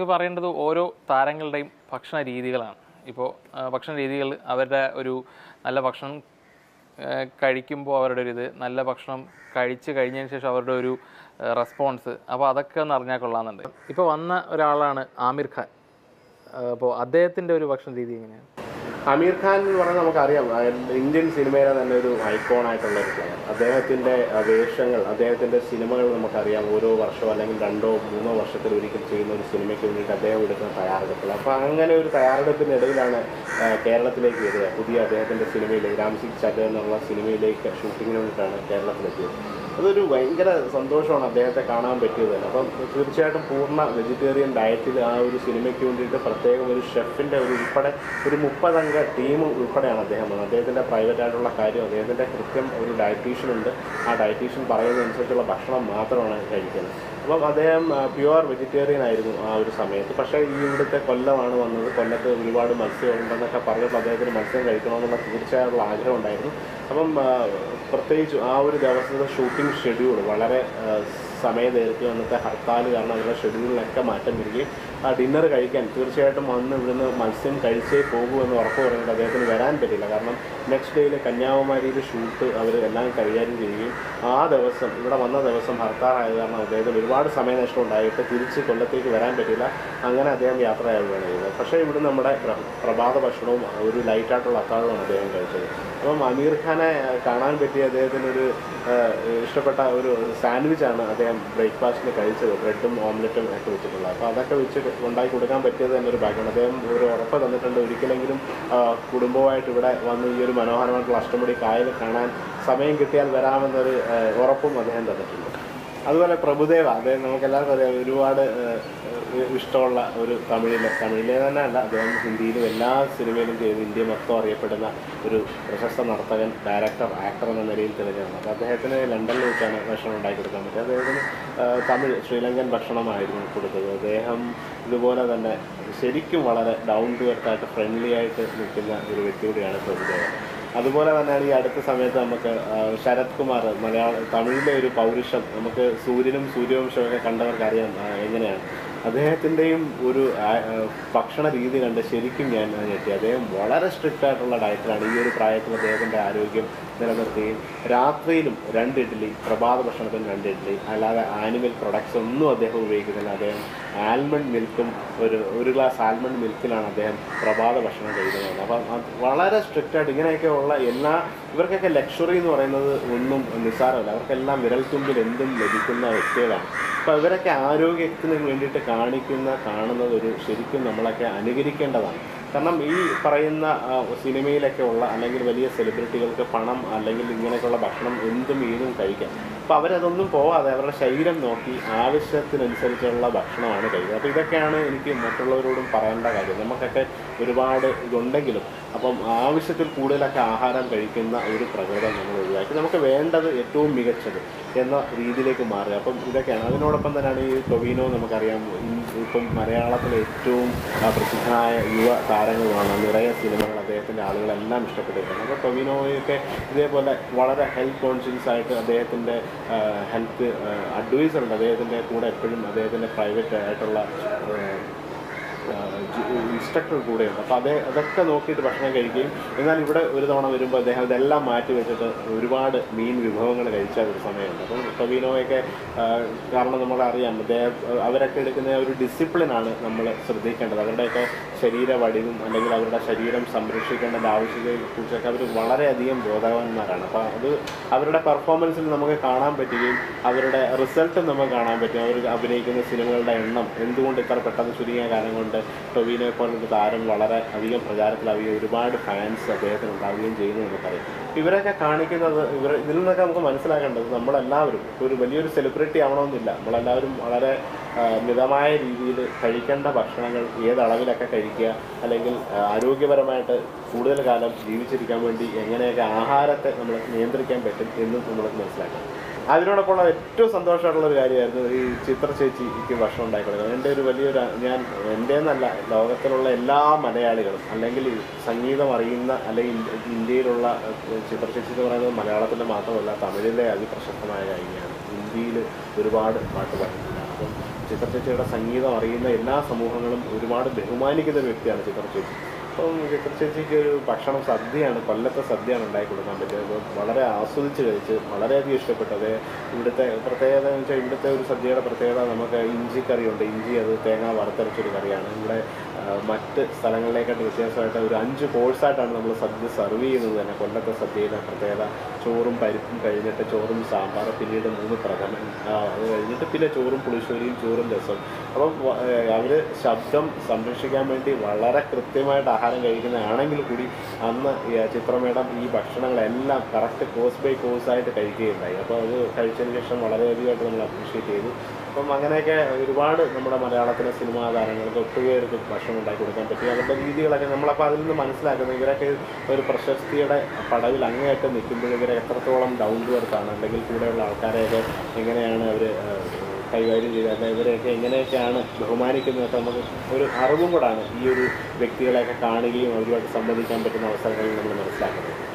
നമുക്ക് പറയേണ്ടത് ഓരോ താരങ്ങളുടെയും ഭക്ഷണ രീതികളാണ് ഇപ്പോൾ ഭക്ഷണ രീതികൾ അവരുടെ ഒരു നല്ല ഭക്ഷണം കഴിക്കുമ്പോൾ അവരുടെ ഒരു ഇത് നല്ല ഭക്ഷണം കഴിച്ച് കഴിഞ്ഞതിന് ശേഷം അവരുടെ ഒരു റെസ്പോൺസ് അപ്പോൾ അതൊക്കെ ഒന്ന് അറിഞ്ഞാൽ കൊള്ളാമെന്നുണ്ട് ഇപ്പോൾ വന്ന ഒരാളാണ് ആമിർ ഖാൻ അപ്പോൾ അദ്ദേഹത്തിൻ്റെ ഒരു ഭക്ഷണ രീതി എങ്ങനെയാണ് അമീർ ഖാൻ എന്ന് പറഞ്ഞാൽ നമുക്കറിയാം ആ, ഇന്ത്യൻ സിനിമയിലെ തന്നെ ഒരു ഐക്കോൺ ആയിട്ടുള്ള ഒരു പ്ലെയർ അദ്ദേഹത്തിൻ്റെ ആ, വേഷങ്ങൾ അദ്ദേഹത്തിൻ്റെ സിനിമകൾ നമുക്കറിയാം ഓരോ വർഷമോ അല്ലെങ്കിൽ രണ്ടോ മൂന്നോ വർഷത്തിൽ ഒരിക്കൽ ചെയ്യുന്ന ഒരു സിനിമയ്ക്ക് വേണ്ടിയിട്ട് അദ്ദേഹം എടുക്കുന്ന തയ്യാറെടുപ്പുകൾ അപ്പോൾ അങ്ങനെ ഒരു തയ്യാറെടുപ്പിനിടയിലാണ് ആ, കേരളത്തിലേക്ക് വരിക പുതിയ അദ്ദേഹത്തിൻ്റെ സിനിമയിലേക്ക് രാംസിംഗ് ചക എന്നുള്ള സിനിമയിലേക്ക് ഷൂട്ടിങ്ങിന് വേണ്ടിയിട്ടാണ് കേരളത്തിലെത്തിയത് അതൊരു ഭയങ്കര സന്തോഷമാണ് അദ്ദേഹത്തെ കാണാൻ പറ്റിയത് തന്നെ അപ്പം തീർച്ചയായിട്ടും പൂർണ്ണ വെജിറ്റേറിയൻ ഡയറ്റിൽ ആ ഒരു സിനിമയ്ക്ക് വേണ്ടിയിട്ട് പ്രത്യേകം ഒരു ഷെഫിൻ്റെ ഒരു ഉൾപ്പെടെ ഒരു മുപ്പതംഗ ടീം ഉൾപ്പെടെയാണ് അദ്ദേഹം വന്നത് അദ്ദേഹത്തിൻ്റെ പ്രൈവറ്റ് ആയിട്ടുള്ള കാര്യം അദ്ദേഹത്തിൻ്റെ കൃത്യം ഒരു ഡയറ്റീഷ്യൻ ഉണ്ട് ആ ഡയറ്റീഷ്യൻ പറയുന്നതനുസരിച്ചുള്ള ഭക്ഷണം മാത്രമാണ് കഴിക്കുന്നത് അപ്പം അദ്ദേഹം പ്യുവർ വെജിറ്റേറിയൻ ആയിരുന്നു ആ ഒരു സമയത്ത് പക്ഷേ ഈ ഇവിടുത്തെ കൊല്ലമാണ് വന്നത് കൊല്ലത്ത് ഒരുപാട് മത്സ്യം ഉണ്ടെന്നൊക്കെ പറഞ്ഞപ്പോൾ അദ്ദേഹത്തിന് മത്സ്യം കഴിക്കണമെന്നുള്ള തീർച്ചയായിട്ടുള്ള ആഗ്രഹം ഉണ്ടായിരുന്നു അപ്പം ആ, പ്രത്യേകിച്ച് ആ ഒരു ദിവസത്തെ ഷൂട്ടിംഗ് ഷെഡ്യൂൾ വളരെ ആ, സമയദൈർഘ്യം അന്നത്തെ ഹർത്താൽ കാരണം അവരുടെ ഷെഡ്യൂളിലൊക്കെ മാറ്റം വരികയും ആ ഡിന്നർ കഴിക്കാൻ തീർച്ചയായിട്ടും വന്ന് ഇവിടുന്ന് മത്സ്യം കഴിച്ചേ പോകൂ എന്ന് ഉറപ്പ് പറഞ്ഞിട്ട് അദ്ദേഹത്തിന് വരാൻ പറ്റില്ല കാരണം നെക്സ്റ്റ് ഡേയിൽ കന്യാകുമാരിയിൽ ഷൂട്ട് അവർ എല്ലാം കൈകാര്യം ചെയ്യുകയും ആ ദിവസം ഇവിടെ വന്ന ദിവസം ഹർത്താലായത് കാരണം അദ്ദേഹത്തിന് ഒരുപാട് സമയനഷ്ടം ഉണ്ടായിട്ട് തിരിച്ച് കൊല്ലത്തേക്ക് വരാൻ പറ്റില്ല അങ്ങനെ അദ്ദേഹം യാത്രയാവുകയാണ് ചെയ്തത് പക്ഷേ ഇവിടെ നമ്മുടെ പ്ര- പ്രഭാത ഭക്ഷണവും ഒരു ലൈറ്റായിട്ടുള്ള അത്താഴമാണ് അദ്ദേഹം കഴിച്ചത് അപ്പം അമീർ ഖാനെ ആ, കാണാൻ പറ്റിയ അദ്ദേഹത്തിന് ഒരു ആ, ഇഷ്ടപ്പെട്ട ഒരു സാൻഡ്വിച്ചാണ് അദ്ദേഹം ബ്രേക്ക്ഫാസ്റ്റിന് കഴിച്ചത് ബ്രെഡും ഓംലെറ്റും ഒക്കെ വെച്ചിട്ടുള്ളത് അപ്പോൾ അതൊക്കെ വെച്ച് ഉണ്ടാക്കി കൊടുക്കാൻ പറ്റിയത് തന്നെ ഒരു ഭാഗ്യമാണ് അദ്ദേഹം ഒരു ഉറപ്പ് തന്നിട്ടുണ്ട് ഒരിക്കലെങ്കിലും ആ, കുടുംബമായിട്ട് ഇവിടെ വന്ന് ഈ ഒരു മനോഹരമായിട്ടുള്ള അഷ്ടമുടി കായൽ കാണാൻ സമയം കിട്ടിയാൽ വരാമെന്നൊരു ആ, ഉറപ്പും അദ്ദേഹം തന്നിട്ടുണ്ട് അതുപോലെ പ്രഭുദേവ അദ്ദേഹം നമുക്ക് എല്ലാവർക്കും അറിയാം ഒരുപാട് ഏഹ്, ഏഹ്, ഇഷ്ടമുള്ള ഒരു തമിഴിലെ തമിഴിലെ തന്നെ അല്ല അദ്ദേഹം ഹിന്ദിയിലും എല്ലാ സിനിമയിലും ചെയ്ത് ഇന്ത്യ മൊത്തം അറിയപ്പെടുന്ന ഒരു പ്രശസ്ത നർത്തകൻ ഡയറക്ടർ ആക്ടർ എന്ന നിലയിൽ തിരഞ്ഞെടുക്കുന്നത് അപ്പോൾ അദ്ദേഹത്തിന് ലണ്ടനിൽ വെച്ചാണ് ഭക്ഷണം ഉണ്ടാക്കി കൊടുക്കാൻ പറ്റിയത് അദ്ദേഹത്തിന് ഏഹ്, തമിഴ് ശ്രീലങ്കൻ ഭക്ഷണമായിരുന്നു കൊടുത്തത് അദ്ദേഹം ഇതുപോലെ തന്നെ ശരിക്കും വളരെ ഡൗൺ ടു എർത്ത് ആയിട്ട് ഫ്രണ്ട്ലി ആയിട്ട് നിൽക്കുന്ന ഒരു വ്യക്തി കൂടിയാണ് പ്രഭുദേവ അതുപോലെ തന്നെയാണ് ഈ അടുത്ത സമയത്ത് നമുക്ക് ആ, ശരത് കുമാർ മലയാള തമിഴിലെ ഒരു പൗരുഷം നമുക്ക് സൂര്യനും സൂര്യവംശവും ഒക്കെ കണ്ടവർക്ക് അറിയാം ആ, എങ്ങനെയാണ് അദ്ദേഹത്തിൻ്റെയും ഒരു ആ, ആ, ഭക്ഷണ രീതി കണ്ട് ശരിക്കും ഞാൻ ഞെട്ടി അദ്ദേഹം വളരെ സ്ട്രിക്റ്റ് ആയിട്ടുള്ള ഡയറ്റിലാണ് ഈ ഒരു പ്രായത്തിൽ അദ്ദേഹത്തിൻ്റെ ആരോഗ്യം നിലനിർത്തുകയും രാത്രിയിലും രണ്ട് ഇഡ്ഡലി പ്രഭാത ഭക്ഷണത്തിന് രണ്ട് ഇഡ്ഡലി അല്ലാതെ ആനിമൽ പ്രൊഡക്ട്സ് ഒന്നും അദ്ദേഹം ഉപയോഗിക്കുന്നില്ല അദ്ദേഹം ആൽമണ്ട് മിൽക്കും ഒരു ഒരു ഗ്ലാസ് ആൽമണ്ട് മിൽക്കിലാണ് അദ്ദേഹം പ്രഭാത ഭക്ഷണം കഴിക്കുന്നത് അപ്പം അത് വളരെ സ്ട്രിക്റ്റ് ആയിട്ട് ഇങ്ങനെയൊക്കെ ഉള്ള എല്ലാ ഇവർക്കൊക്കെ ലക്ഷറി എന്ന് പറയുന്നത് ഒന്നും നിസ്സാരമല്ല അവർക്കെല്ലാം വിരൽത്തുമ്പിൽ എന്തും ലഭിക്കുന്ന വ്യക്തികളാണ് അപ്പോൾ ഇവരൊക്കെ ആരോഗ്യത്തിന് വേണ്ടിയിട്ട് കാണിക്കുന്ന കാണുന്നത് ഒരു ശരിക്കും നമ്മളൊക്കെ അനുകരിക്കേണ്ടതാണ് കാരണം ഈ പറയുന്ന ആ, സിനിമയിലൊക്കെ ഉള്ള അല്ലെങ്കിൽ വലിയ സെലിബ്രിറ്റികൾക്ക് പണം അല്ലെങ്കിൽ ഇങ്ങനെയൊക്കെയുള്ള ഭക്ഷണം എന്തും ഏതും കഴിക്കാം അപ്പോൾ അവരതൊന്നും പോവാതെ അവരുടെ ശരീരം നോക്കി ആവശ്യത്തിനനുസരിച്ചുള്ള ഭക്ഷണമാണ് കഴിക്കുക അപ്പോൾ ഇതൊക്കെയാണ് എനിക്ക് മറ്റുള്ളവരോടും പറയേണ്ട കാര്യം നമുക്കൊക്കെ ഒരുപാട് ഇതുണ്ടെങ്കിലും അപ്പം ആവശ്യത്തിൽ കൂടുതലൊക്കെ ആഹാരം കഴിക്കുന്ന ഒരു പ്രകൃതം നമ്മൾ ഒഴിവാക്കി നമുക്ക് വേണ്ടത് ഏറ്റവും മികച്ചത് എന്ന രീതിയിലേക്ക് മാറുക അപ്പം ഇതൊക്കെയാണ് അതിനോടൊപ്പം തന്നെയാണ് ഈ ടൊവിനോ നമുക്കറിയാം ഇൻ- ഇപ്പം മലയാളത്തിലെ ഏറ്റവും ആ, പ്രസിദ്ധമായ യുവ താരങ്ങളുമാണ് നിറയെ സിനിമകൾ അദ്ദേഹത്തിൻ്റെ ആളുകളെല്ലാം ഇഷ്ടപ്പെട്ടിട്ടുണ്ട് അപ്പോൾ ടൊവിനോയൊക്കെ ഇതേപോലെ വളരെ ഹെൽത്ത് കോൺഷ്യസ് ആയിട്ട് അദ്ദേഹത്തിൻ്റെ ഹെൽത്ത് അഡ്വൈസർ ഉണ്ട് അദ്ദേഹത്തിൻ്റെ കൂടെ എപ്പോഴും അദ്ദേഹത്തിൻ്റെ പ്രൈവറ്റ് ആയിട്ടുള്ള ആ, ഇൻസ്ട്രക്ടർ കൂടെയുണ്ട് അപ്പോൾ അതേ അതൊക്കെ നോക്കിയിട്ട് ഭക്ഷണം കഴിക്കുകയും എന്നാൽ ഇവിടെ ഒരു തവണ വരുമ്പോൾ അദ്ദേഹം ഇതെല്ലാം മാറ്റി വെച്ചിട്ട് ഒരുപാട് മീൻ വിഭവങ്ങൾ കഴിച്ച ഒരു സമയമുണ്ട് അപ്പം ടൊവിനോയൊക്കെ ആ, കാരണം നമ്മളറിയാം അദ്ദേഹം അവരൊക്കെ എടുക്കുന്ന ഒരു ഡിസിപ്ലിനാണ് നമ്മൾ ശ്രദ്ധിക്കേണ്ടത് അവരുടെയൊക്കെ ശരീര വടിവും അല്ലെങ്കിൽ അവരുടെ ശരീരം സംരക്ഷിക്കേണ്ടതിൻ്റെ ആവശ്യതയെക്കുറിച്ചൊക്കെ അവർ വളരെയധികം ബോധവാന്മാരാണ് അപ്പോൾ അത് അവരുടെ പെർഫോമൻസിൽ നമുക്ക് കാണാൻ പറ്റുകയും അവരുടെ റിസൾട്ടും നമുക്ക് കാണാൻ പറ്റും അവർ അഭിനയിക്കുന്ന സിനിമകളുടെ എണ്ണം എന്തുകൊണ്ട് ഇത്ര പെട്ടെന്ന് ചുരുങ്ങിയ കാലം കൊണ്ട് ടൊവിനെ പോലൊരു താരം വളരെ അധികം പ്രചാരത്തിലാവുകയും ഒരുപാട് ഫാൻസ് അദ്ദേഹത്തിന് ഉണ്ടാവുകയും ചെയ്യുന്നു നമുക്കറിയാം ഇവരൊക്കെ കാണിക്കുന്നത് ഇവർ ഇതിൽ നിന്നൊക്കെ നമുക്ക് മനസ്സിലാക്കേണ്ടത് നമ്മളെല്ലാവരും ഒരു വലിയൊരു സെലിബ്രിറ്റി ആവണമെന്നില്ല നമ്മളെല്ലാവരും വളരെ ആ, മിതമായ രീതിയിൽ കഴിക്കേണ്ട ഭക്ഷണങ്ങൾ ഏതളവിലൊക്കെ കഴിക്കുക അല്ലെങ്കിൽ ആ, ആരോഗ്യപരമായിട്ട് കൂടുതൽ കാലം ജീവിച്ചിരിക്കാൻ വേണ്ടി എങ്ങനെയൊക്കെ ആഹാരത്തെ നമ്മൾ നിയന്ത്രിക്കാൻ പറ്റും എന്നും നമ്മൾ മനസ്സിലാക്കണം അതിനോടൊപ്പമുള്ള ഏറ്റവും സന്തോഷമായിട്ടുള്ള ഒരു കാര്യമായിരുന്നു ഈ ചിത്ര ചേച്ചിക്ക് ഭക്ഷണം ഉണ്ടാക്കി കൊടുക്കുന്നത് എൻ്റെ ഒരു വലിയൊരു ആ- ഞാൻ എൻ്റെ എന്നല്ല ലോകത്തിലുള്ള എല്ലാ മലയാളികളും അല്ലെങ്കിൽ ഈ സംഗീതം അറിയുന്ന അല്ലെങ്കിൽ ഇന്ത്യ- ഇന്ത്യയിലുള്ള ഏഹ്, ചിത്ര ചേച്ചി എന്ന് പറയുന്നത് മലയാളത്തിൻ്റെ മാത്രമല്ല തമിഴിലെ അതിപ്രശസ്തമായ ഗായികയാണ് ഹിന്ദിയിൽ ഒരുപാട് പാട്ട് പാടിയിട്ടുണ്ട് അപ്പം ചിത്ര ചേച്ചിയുടെ സംഗീതം അറിയുന്ന എല്ലാ സമൂഹങ്ങളും ഒരുപാട് ബഹുമാനിക്കുന്ന ഒരു വ്യക്തിയാണ് ചിത്ര ചേച്ചി അപ്പം ചിത്ര ചേച്ചിക്ക് ഒരു ഭക്ഷണം സദ്യയാണ് കൊല്ലത്തെ സദ്യയാണ് ഉണ്ടാക്കി കൊടുക്കാൻ പറ്റിയത് അപ്പോൾ വളരെ ആസ്വദിച്ച് കഴിച്ച് വളരെയധികം ഇഷ്ടപ്പെട്ടത് ഇവിടുത്തെ പ്രത്യേകത എന്ന് വെച്ചാൽ ഇവിടുത്തെ ഒരു സദ്യയുടെ പ്രത്യേകത നമുക്ക് ഇഞ്ചിക്കറിയുണ്ട് ഇഞ്ചി അത് തേങ്ങ വറുത്തരച്ചൊരു കറിയാണ് ഇവിടെ ആ, മറ്റ് സ്ഥലങ്ങളിലേക്കായിട്ട് വ്യത്യാസമായിട്ട് ഒരു അഞ്ച് കോഴ്സായിട്ടാണ് നമ്മൾ സദ്യ സെർവ് ചെയ്യുന്നത് തന്നെ കൊല്ലത്തെ സദ്യയിലെ പ്രത്യേകത ചോറും പരിപ്പും കഴിഞ്ഞിട്ട് ചോറും സാമ്പാർ പിന്നീട് മൂന്ന് പ്രഥമൻ ആ, അത് കഴിഞ്ഞിട്ട് പിന്നെ ചോറും പുളിശ്ശേരിയും ചോറും രസം അപ്പം അവർ ശബ്ദം സംരക്ഷിക്കാൻ വേണ്ടി വളരെ കൃത്യമായിട്ട് ആഹാരം കഴിക്കുന്നതാണെങ്കിൽ കൂടി അന്ന് ഈ ചിത്രമേടം ഈ ഭക്ഷണങ്ങളെല്ലാം കറക്റ്റ് കോഴ്സ് ബൈ കോഴ്സ് ആയിട്ട് കഴിക്കുകയുണ്ടായി അപ്പോൾ അത് കഴിച്ചതിന് ശേഷം വളരെയധികമായിട്ട് നമ്മൾ അപ്രീഷിയേറ്റ് ചെയ്തു അപ്പം അങ്ങനെയൊക്കെ ഒരുപാട് നമ്മുടെ മലയാളത്തിലെ സിനിമാ താരങ്ങൾക്ക് ഒട്ടുപേർക്ക് ഭക്ഷണം ഉണ്ടാക്കി കൊടുക്കാൻ പറ്റി അവരുടെ രീതികളൊക്കെ നമ്മളപ്പോൾ അതിൽ നിന്ന് മനസ്സിലാക്കുന്നത് ഇവരൊക്കെ ഒരു പ്രശസ്തിയുടെ പടവിൽ അങ്ങേയറ്റം നിൽക്കുമ്പോൾ ഇവരെ എത്രത്തോളം ഡൗൺ ടു എർത്ത് ആണ് അല്ലെങ്കിൽ കൂടെയുള്ള ആൾക്കാരെയൊക്കെ എങ്ങനെയാണ് അവർ കൈകാര്യം ചെയ്തത് അല്ലെങ്കിൽ ഇവരെയൊക്കെ എങ്ങനെയൊക്കെയാണ് ബഹുമാനിക്കുന്നതൊക്കെ നമുക്ക് ഒരു അറിവും കൂടാണ് ഈ ഒരു വ്യക്തികളെയൊക്കെ കാണുകയും അവരുമായിട്ട് സംബന്ധിക്കാൻ പറ്റുന്ന അവസരങ്ങളിൽ നമ്മൾ മനസ്സിലാക്കുന്നത്